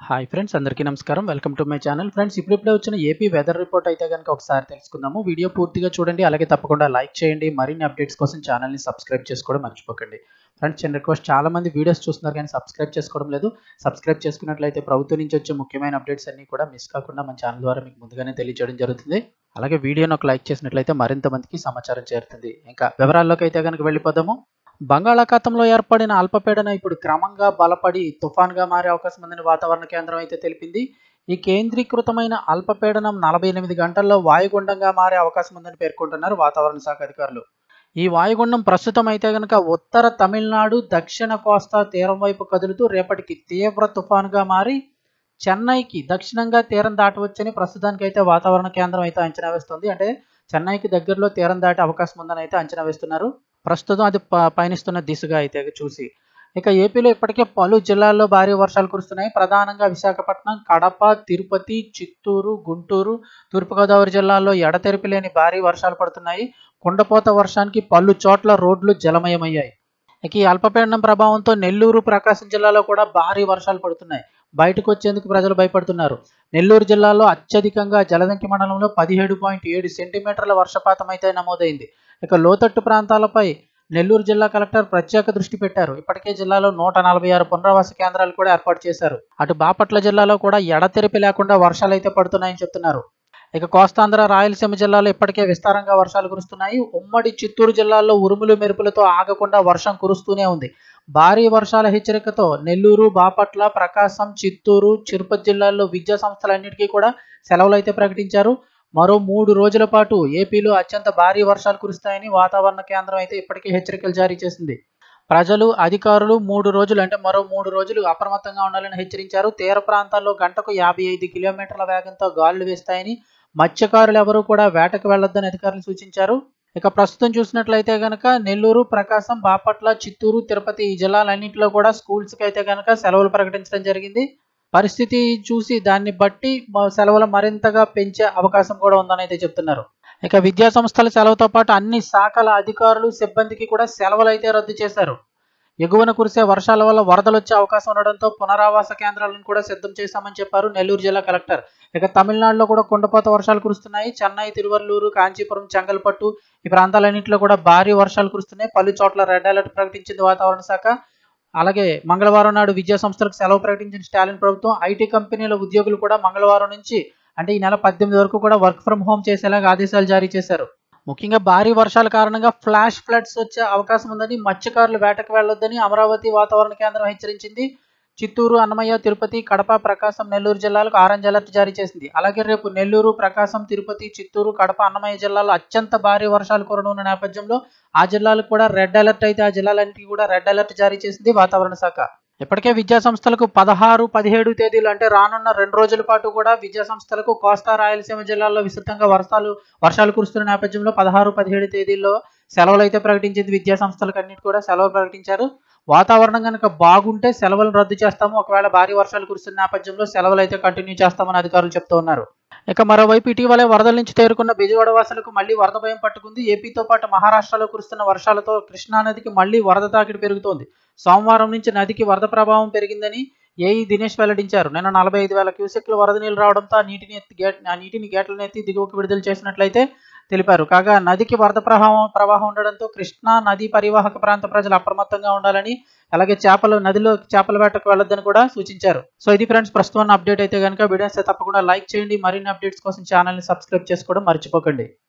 hi friends అందరికీ నమస్కారం welcome to my channel friends ఇప్పుడిప్పుడే వచ్చిన ఏపీ వెదర్ రిపోర్ట్ అయితే కనుక ఒకసారి తెలుసుకుందాము వీడియో పూర్తిగా చూడండి అలాగే తప్పకుండా లైక్ చేయండి మరిన్ని అప్డేట్స్ కోసం ఛానల్ని సబ్స్క్రైబ్ చేసుకోవడం మర్చిపోకండి ఫ్రెండ్స్ చిన్న రిక్వెస్ట్ చాలా మంది వీడియోస్ చూస్తున్నారు కానీ సబ్స్క్రైబ్ చేసుకోవడం లేదు సబ్స్క్రైబ్ చేసుకున్నట్లయితే ప్రభుత్వం నుంచి వచ్చే ముఖ్యమైన అప్డేట్స్ అన్ని కూడా మిస్ కాకుండా మన ఛానల్ ద్వారా మీకు ముందుగానే తెలియజేయడం జరుగుతుంది అలాగే వీడియోను ఒక లైక్ చేసినట్లయితే మరింత మందికి సమాచారం చేరుతుంది ఇంకా వివరాల్లోకి అయితే కనుక వెళ్ళిపోదాము బంగాళాఖాతంలో ఏర్పడిన అల్పపీడన ఇప్పుడు క్రమంగా బలపడి తుఫాన్గా మారే అవకాశం ఉందని వాతావరణ కేంద్రం అయితే తెలిపింది ఈ కేంద్రీకృతమైన అల్పపీడనం నలభై ఎనిమిది గంటల్లో వాయుగుండంగా మారే అవకాశం ఉందని పేర్కొంటున్నారు వాతావరణ శాఖ అధికారులు ఈ వాయుగుండం ప్రస్తుతం అయితే కనుక ఉత్తర తమిళనాడు దక్షిణ కోస్తా తీరం వైపు కదులుతూ రేపటికి తీవ్ర తుఫాన్గా మారి చెన్నైకి దక్షిణంగా తీరం దాటవచ్చని ప్రస్తుతానికి అయితే వాతావరణ కేంద్రం అయితే అంచనా వేస్తుంది అంటే చెన్నైకి దగ్గరలో తీరం దాటే అవకాశం ఉందని అయితే అంచనా వేస్తున్నారు ప్రస్తుతం అది ప- పయనిస్తున్న దిశగా అయితే చూసి ఇక ఏపీలో ఇప్పటికే పలు జిల్లాల్లో భారీ వర్షాలు కురుస్తున్నాయి ప్రధానంగా విశాఖపట్నం కడప తిరుపతి చిత్తూరు గుంటూరు తూర్పుగోదావరి జిల్లాల్లో ఎడతెరిపి లేని భారీ వర్షాలు పడుతున్నాయి కుండపోత వర్షానికి పలు చోట్ల రోడ్లు జలమయమయ్యాయి ఇక ఈ అల్పపీడనం ప్రభావంతో నెల్లూరు ప్రకాశం జిల్లాలో కూడా భారీ వర్షాలు పడుతున్నాయి బయటకు వచ్చేందుకు ప్రజలు భయపడుతున్నారు నెల్లూరు జిల్లాలో అత్యధికంగా జలదంకి మండలంలో పదిహేడు పాయింట్ ఏడు సెంటీమీటర్ల వర్షపాతం అయితే నమోదైంది ఇక లోతట్టు ప్రాంతాలపై నెల్లూరు జిల్లా కలెక్టర్ ప్రత్యేక దృష్టి పెట్టారు ఇప్పటికే జిల్లాలో నూట నలభై ఆరు పునరావాస కేంద్రాలు కూడా ఏర్పాటు చేశారు అటు బాపట్ల జిల్లాలో కూడా ఎడతెరిపి లేకుండా వర్షాలు అయితే పడుతున్నాయని చెప్తున్నారు ఇక కోస్తాంధ్ర రాయలసీమ జిల్లాలో ఇప్పటికే విస్తారంగా వర్షాలు కురుస్తున్నాయి ఉమ్మడి చిత్తూరు జిల్లాలో ఉరుములు మెరుపులతో ఆగకుండా వర్షం కురుస్తూనే ఉంది భారీ వర్షాల హెచ్చరికతో నెల్లూరు బాపట్ల ప్రకాశం చిత్తూరు తిరుపతి జిల్లాల్లో విద్యా సంస్థలన్నిటికీ కూడా సెలవులు అయితే ప్రకటించారు మరో మూడు రోజుల పాటు ఏపీలో అత్యంత భారీ వర్షాలు కురుస్తాయని వాతావరణ కేంద్రం అయితే ఇప్పటికే హెచ్చరికలు జారీ చేసింది ప్రజలు అధికారులు మూడు రోజులు అంటే మరో మూడు రోజులు అప్రమత్తంగా ఉండాలని హెచ్చరించారు తీర ప్రాంతాల్లో గంటకు యాభై ఐదు కిలోమీటర్ల వేగంతో గాలులు వేస్తాయని మత్స్యకారులు ఎవరూ కూడా వేటకు వెళ్లొద్దని అధికారులు సూచించారు ఇక ప్రస్తుతం చూసినట్లయితే గనక నెల్లూరు ప్రకాశం బాపట్ల చిత్తూరు తిరుపతి ఈ జిల్లాలన్నింటిలో కూడా స్కూల్స్కి అయితే గనక సెలవులు ప్రకటించడం జరిగింది పరిస్థితి చూసి దాన్ని బట్టి మ- సెలవులు మరింతగా పెంచే అవకాశం కూడా ఉందని అయితే చెప్తున్నారు ఇక విద్యా సంస్థల సెలవుతో పాటు అన్ని శాఖల అధికారులు సిబ్బందికి కూడా సెలవులు అయితే రద్దు చేశారు ఎగువన కురిసే వర్షాల వల్ల వరదలు వచ్చే అవకాశం ఉండడంతో పునరావాస కేంద్రాలను కూడా సిద్ధం చేశామని చెప్పారు నెల్లూరు జిల్లా కలెక్టర్ ఇక తమిళనాడులో కూడా కుండపోత వర్షాలు కురుస్తున్నాయి చెన్నై తిరువల్లూరు కాంచీపురం చెంగల్పట్టు ఈ ప్రాంతాలన్నింటిలో కూడా భారీ వర్షాలు కురుస్తున్నాయి పలు చోట్ల రెడ్ అలర్ట్ ప్రకటించింది వాతావరణ శాఖ అలాగే మంగళవారం నాడు విద్యా సంస్థలకు సెలవు ప్రకటించిన స్టాలిన్ ప్రభుత్వం ఐటీ కంపెనీల ఉద్యోగులు కూడా మంగళవారం నుంచి అంటే ఈ నెల పద్దెనిమిది వరకు కూడా వర్క్ ఫ్రం హోమ్ చేసేలాగా ఆదేశాలు జారీ చేశారు ముఖ్యంగా భారీ వర్షాల కారణంగా ఫ్లాష్ ఫ్లడ్స్ వచ్చే అవకాశం ఉందని మత్స్యకారులు వేటకు వెళ్లొద్దని అమరావతి వాతావరణ కేంద్రం హెచ్చరించింది చిత్తూరు అన్నమయ్య తిరుపతి కడప ప్రకాశం నెల్లూరు జిల్లాలకు ఆరెంజ్ అలర్ట్ జారీ చేసింది అలాగే రేపు నెల్లూరు ప్రకాశం తిరుపతి చిత్తూరు కడప అన్నమయ్య జిల్లాలో అత్యంత భారీ వర్షాలు కురనున్న నేపథ్యంలో ఆ జిల్లాలకు కూడా రెడ్ అలర్ట్ అయితే ఆ జిల్లాలన్నిటికీ కూడా రెడ్ అలర్ట్ జారీ చేసింది వాతావరణ శాఖ ఇప్పటికే విద్యా సంస్థలకు పదహారు పదిహేడు తేదీలు అంటే రానున్న రెండు రోజుల పాటు కూడా విద్యా సంస్థలకు కోస్తా రాయలసీమ జిల్లాల్లో విస్తృతంగా వర్షాలు వర్షాలు కురుస్తున్న నేపథ్యంలో పదహారు పదిహేడు తేదీల్లో సెలవులు అయితే ప్రకటించింది విద్యా సంస్థలకు అన్నిటి కూడా సెలవులు ప్రకటించారు వాతావరణం కనుక బాగుంటే సెలవులు రద్దు చేస్తాము ఒకవేళ భారీ వర్షాలు కురుస్తున్న నేపథ్యంలో సెలవులు అయితే కంటిన్యూ చేస్తామని అధికారులు చెప్తూ ఉన్నారు ఇక మరోవైపు ఇటీవలే వరదల నుంచి తేరుకున్న బెజవాడ వాసులకు మళ్లీ వరద భయం పట్టుకుంది ఏపీతో పాటు మహారాష్ట్రలో కురుస్తున్న వర్షాలతో కృష్ణా నదికి మళ్లీ వరద తాకిడి పెరుగుతోంది సోమవారం నుంచి నదికి వరద ప్రభావం పెరిగిందని ఏఈ దినేష్ వెల్లడించారు నిన్న నలభై ఐదు వేల క్యూసెక్లు వరద నీళ్లు రావడంతో ఆ నీటిని ఎత్తి గేట్ ఆ నీటిని గేట్లను ఎత్తి దిగువకు విడుదల చేసినట్లయితే తెలిపారు కాగా నదికి వరద ప్రవాహం ప్రవాహం ఉండడంతో కృష్ణా నదీ పరివాహక ప్రాంత ప్రజలు అప్రమత్తంగా ఉండాలని అలాగే చేపలు నదిలో చేపల వేటకు వెళ్ళొద్దని కూడా సూచించారు సో ఇది ఫ్రెండ్స్ ప్రస్తుతం అప్డేట్ అయితే కనుక వీడియోస్ తప్పకుండా లైక్ చేయండి మరిన్ని అప్డేట్స్ కోసం ఛానల్ని సబ్స్క్రైబ్ చేసుకోవడం మర్చిపోకండి